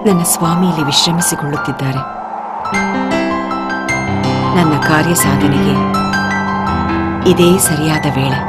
ನನ್ನ ಸ್ವಾಮಿಯಲ್ಲಿ ವಿಶ್ರಮಿಸಿಕೊಳ್ಳುತ್ತಿದ್ದಾರೆ ನನ್ನ ಕಾರ್ಯ ಸಾಧನೆಗೆ ಇದೇ ಸರಿಯಾದ ವೇಳೆ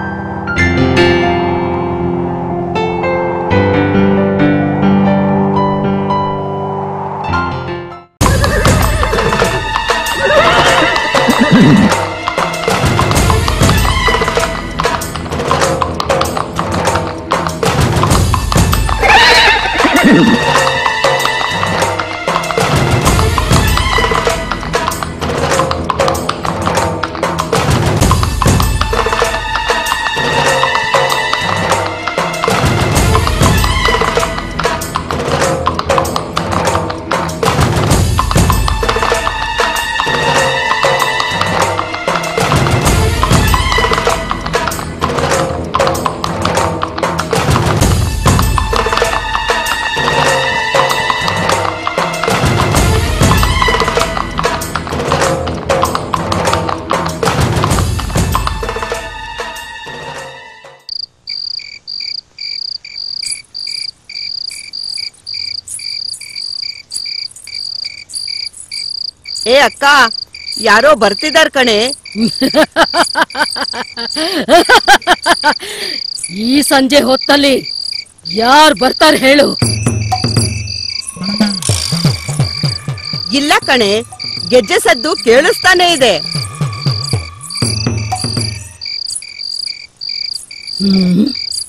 ಏ ಅಕ್ಕ ಯಾರೋ ಬರ್ತಿದಾರ್ ಕಣೆ ಈ ಸಂಜೆ ಹೊತ್ತಲ್ಲಿ ಯಾರ್ ಬರ್ತಾರ ಹೇಳು ಇಲ್ಲ ಕಣೆ ಗೆಜ್ಜೆ ಸದ್ದು ಕೇಳಿಸ್ತಾನೆ ಇದೆ ಹ್ಮ್.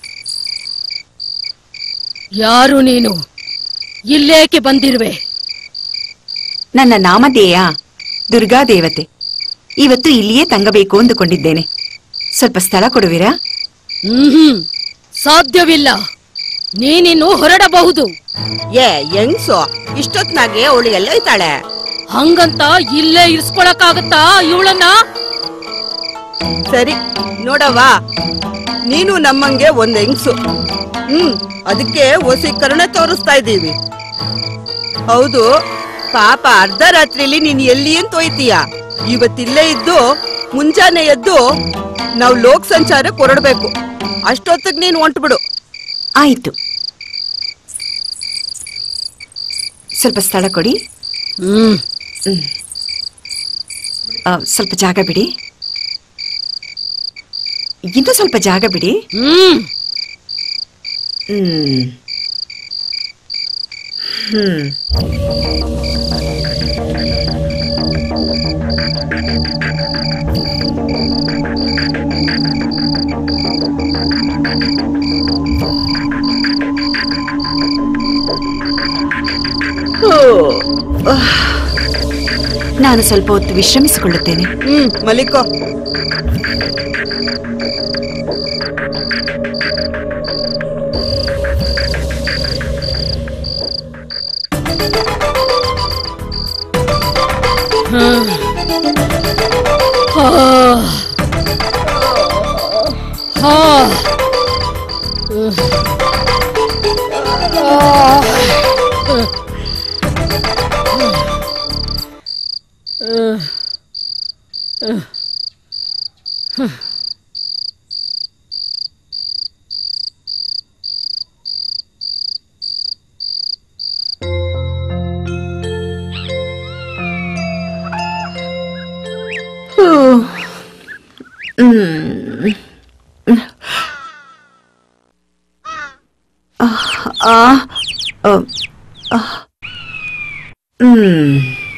ಯಾರು ನೀನು ಇಲ್ಲೇಕೆ ಬಂದಿರುವೆ ನನ್ನ ನಾಮಧೇಯ ದುರ್ಗಾ ದೇವತೆ ಇವತ್ತು ಇಲ್ಲಿಯೇ ತಂಗಬೇಕು ಅಂದುಕೊಂಡಿದ್ದೇನೆ ಸ್ವಲ್ಪ ಸ್ಥಳ ಕೊಡುವಿರಾ ಹ್ಮ್ ಸಾಧ್ಯವಿಲ್ಲ ನೀನಿನ್ನು ಹೊರಡಬಹುದು ಏ ಹೆಂಗ್ಸು ಇಷ್ಟೊತ್ನಾಗೆ ಅವಳು ಎಲ್ಲೈತಾಳೆ ಹಂಗಂತ ಇಲ್ಲೇ ಇರ್ಸ್ಕೊಳಕ್ಕಾಗತ್ತಾ ಇವಳನ್ನ ಸರಿ ನೋಡವ್ವ ನೀನು ನಮ್ಮಂಗೆ ಒಂದ್ ಹೆಂಗ್ಸು ಹ್ಮ್ ಅದಕ್ಕೆ ಒಸಿ ಕರುಣೆ ತೋರಿಸ್ತಾ ಇದ್ದೀವಿ ಹೌದು ಪಾಪ ಅರ್ಧ ರಾತ್ರಿಲಿ ನೀನ್ ಎಲ್ಲಿ ಅಂತ ಹೋಯ್ತೀಯ ಇವತ್ತಿಲ್ಲೇ ಇದ್ದು ಮುಂಜಾನೆ ಎದ್ದು ನಾವು ಲೋಕ್ ಸಂಚಾರಕ್ಕೆ ಹೊರಡ್ಬೇಕು ಅಷ್ಟೊತ್ತಿಗೆ ನೀನು ಹೊಂಟ್ಬಿಡು ಆಯಿತು ಸ್ವಲ್ಪ ಸ್ಥಳ ಕೊಡಿ ಹ್ಮ್ ಆ, ಸ್ವಲ್ಪ ಜಾಗ ಬಿಡಿ ಇನ್ನೂ ಸ್ವಲ್ಪ ಜಾಗ ಬಿಡಿ ಹ್ಮ್ ಹ್ಮ್ ಹ್ಮ್ ಓ, ಆಹ್. ನಾನು ಸ್ವಲ್ಪ ಹೊತ್ತು ವಿಶ್ರಮಿಸಿಕೊಳ್ಳುತ್ತೇನೆ ಹ್ಮ್ ಮಲಿಕೋ ಹಾ. ಹಾ. ಹೂ. ಹ್ಮ್. ಆಹ್, ಆಹ್, ಅಹ್, ಆಹ್. ಹ್ಮ್.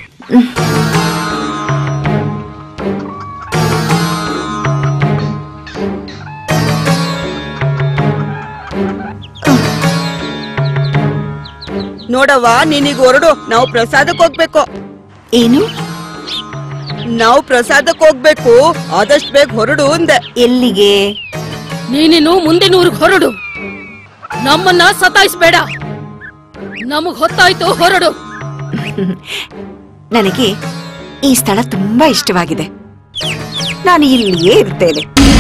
ನೋಡವ್ವ ನೀನೀಗ ಹೊರಡು ನಾವು ಪ್ರಸಾದಕ್ಕೆ ಹೋಗ್ಬೇಕು ಏನು ನಾವು ಪ್ರಸಾದಕ್ಕೆ ಹೋಗ್ಬೇಕು ಆದಷ್ಟು ಬೇಗ ಹೊರಡು ಅಂದೆ ಎಲ್ಲಿಗೆ ನೀನಿನ್ನು ಮುಂದಿನ ಊರಿಗೆ ಹೊರಡು ನಮ್ಮನ್ನ ಸತಾಯಿಸ್ಬೇಡ ನಮಗ್ ಹೊತ್ತಾಯ್ತು ಹೊರಡು ನನಗೆ ಈ ಸ್ಥಳ ತುಂಬಾ ಇಷ್ಟವಾಗಿದೆ ನಾನು ಇಲ್ಲಿಯೇ ಇರ್ತೇನೆ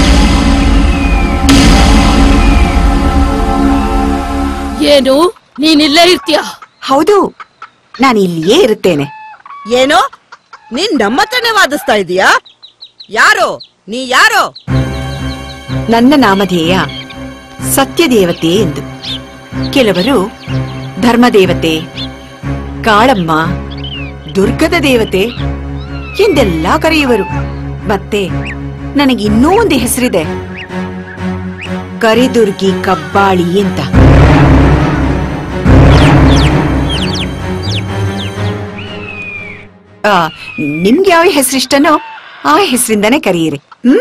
ಏನು ನೀನಿಲ್ಲೇ ಇರ್ತೀಯ ಹೌದು ನಾನು ಇಲ್ಲಿಯೇ ಇರುತ್ತೇನೆ ಏನೋ ನೀನ್ ನಮ್ಮ ಹತ್ರನೇ ವಾದಿಸ್ತಾ ಇದೀಯಾ ಯಾರು ನೀ ಯಾರು ನನ್ನ ನಾಮಧೇಯ ಸತ್ಯದೇವತೆ ಎಂದು ಕೆಲವರು ಧರ್ಮದೇವತೆ ಕಾಳಮ್ಮ ದುರ್ಗದ ದೇವತೆ ಎಂದೆಲ್ಲ ಕರೆಯುವರು ಮತ್ತೆ ನನಗೆ ಇನ್ನೂ ಒಂದು ಹೆಸರಿದೆ ಕರಿದುರ್ಗಿ ಕಬ್ಬಾಳಿ ಅಂತ ಆ, ನಿಮ್ಗೆ ಯಾವ ಹೆಸರಿಷ್ಟನೋ ಆ ಹೆಸರಿಂದಾನೇ ಕರೆಯಿರಿ ಹ್ಮ್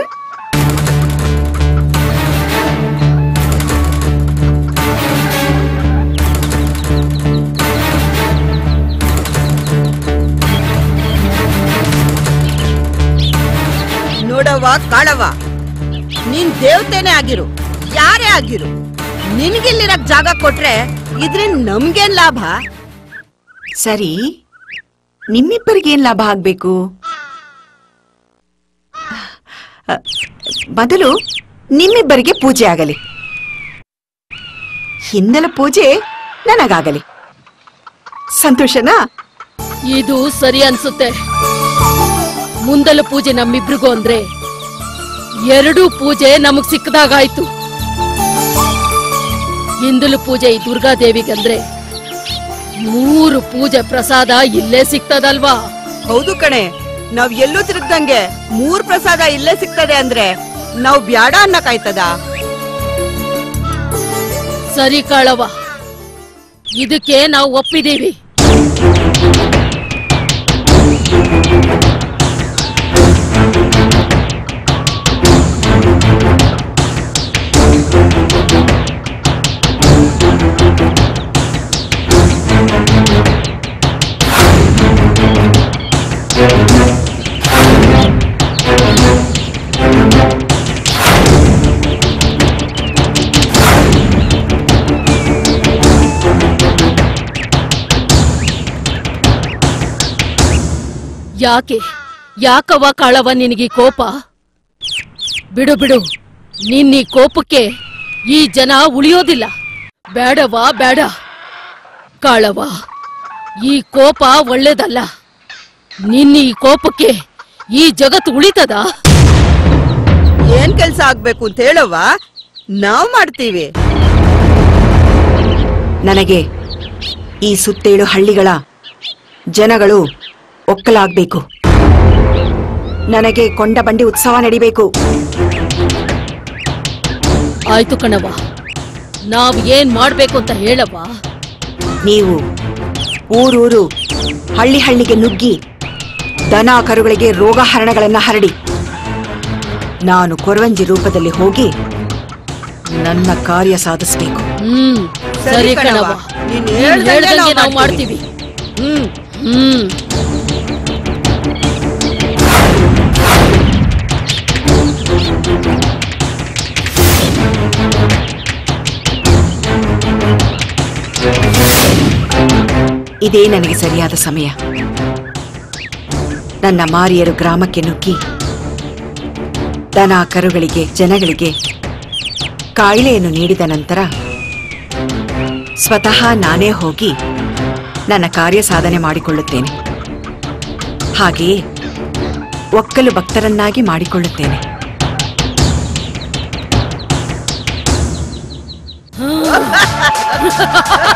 ನೋಡವ್ವ ಕಾಳವ್ವ ನೀನ್ ದೇವತೆನೇ ಆಗಿರು ಯಾರೇ ಆಗಿರು ನಿನ್ಗಿಲ್ಲಿರಕ್ ಜಾಗ ಕೊಟ್ರೆ ಇದ್ರಿಂದ ನಮ್ಗೇನ್ ಲಾಭ ಸರಿ ನಿಮ್ಮಿಬ್ಬರಿಗೇನ್ ಲಾಭ ಆಗ್ಬೇಕು ಅ, ಮೊದಲು ನಿಮ್ಮಿಬ್ಬರಿಗೆ ಪೂಜೆ ಆಗಲಿ ಹಿಂದಲ ಪೂಜೆ ನನಗಾಗಲಿ ಸಂತೋಷನಾ ಇದು ಸರಿ ಅನ್ಸುತ್ತೆ ಮುಂದಲ ಪೂಜೆ ನಮ್ಮಿಬ್ರಿಗೂ ಅಂದ್ರೆ ಎರಡೂ ಪೂಜೆ ನಮಗ್ ಸಿಕ್ಕದಾಗಾಯ್ತು ಹಿಂದಲು ಪೂಜೆ ಈ ದುರ್ಗಾದೇವಿಗಂದ್ರೆ ಮೂರು ಪೂಜೆ ಪ್ರಸಾದ ಇಲ್ಲೇ ಸಿಗ್ತದಲ್ವಾ ಹೌದು ಕಣೆ ನಾವ್ ಎಲ್ಲೂ ತಿರುಗ್ದಂಗೆ ಮೂರ್ ಪ್ರಸಾದ ಇಲ್ಲೇ ಸಿಗ್ತದೆ ಅಂದ್ರೆ ನಾವ್ ಬ್ಯಾಡ ಅನ್ನಕಾಯ್ತದ ಸರಿ ಕಾಳವ ಇದಕ್ಕೆ ನಾವು ಒಪ್ಪಿದೀವಿ ಯಾಕೆ ಯಾಕವ್ವ ಕಾಳವ ನಿನಗೆ ಕೋಪ ಬಿಡು ಬಿಡು ನಿನ್ನ ಈ ಕೋಪಕ್ಕೆ ಈ ಜನ ಉಳಿಯೋದಿಲ್ಲ ಬೇಡವಾ ಬೇಡ ಕಾಳವ ಈ ಕೋಪ ಒಳ್ಳೇದಲ್ಲ ನಿನ್ನ ಈ ಕೋಪಕ್ಕೆ ಈ ಜಗತ್ತು ಉಳಿತದ ಏನ್ ಕೆಲ್ಸ ಆಗ್ಬೇಕು ಅಂತ ಹೇಳವ್ವ ನಾವ್ ಮಾಡ್ತೀವಿ ನನಗೆ ಈ ಸುತ್ತೇಳು ಹಳ್ಳಿಗಳ ಜನಗಳು ಒಕ್ಕಲಾಗ್ಬೇಕು ನನಗೆ ಕೊಂಡ ಬಂಡಿ ಉತ್ಸವ ನಡಿಬೇಕು ಆಯ್ತು ಕಣವ ನಾವ್ ಏನ್ ಮಾಡ್ಬೇಕು ಅಂತ ಹೇಳವ್ವ ನೀವು ಊರೂರು ಹಳ್ಳಿ ಹಳ್ಳಿಗೆ ನುಗ್ಗಿ ದನ ಕರುಗಳಿಗೆ ರೋಗ ಹರಣಗಳನ್ನ ಹರಡಿ ನಾನು ಕೊರವಂಜಿ ರೂಪದಲ್ಲಿ ಹೋಗಿ ನನ್ನ ಕಾರ್ಯ ಸಾಧಿಸಬೇಕು ಹ್ಮ್ ಸರಿ ಸರಿ ಕಣವ್ವ. ಕಣವ ನೀನ್ ನೀನ್ ಹೇಳ್ದಂಗೆ ಹೇಳ್ದಂಗೆ ನಾವ್ ನಾವು ಮಾಡ್ತೀವಿ. ಮಾಡ್ತೀವಿ ಹ್ಮ್ ಹ್ಮ್ ಇದೇ ನನಗೆ ಸರಿಯಾದ ಸಮಯ ನನ್ನ ಮಾರಿಯರು ಗ್ರಾಮಕ್ಕೆ ನುಗ್ಗಿ ದನ ಕರುಗಳಿಗೆ ಜನಗಳಿಗೆ ಕಾಯಿಲೆಯನ್ನು ನೀಡಿದ ನಂತರ ಸ್ವತಃ ನಾನೇ ಹೋಗಿ ನನ್ನ ಕಾರ್ಯ ಸಾಧನೆ ಮಾಡಿಕೊಳ್ಳುತ್ತೇನೆ ಹಾಗೆಯೇ ಒಕ್ಕಲು ಭಕ್ತರನ್ನಾಗಿ ಮಾಡಿಕೊಳ್ಳುತ್ತೇನೆ ಹಾ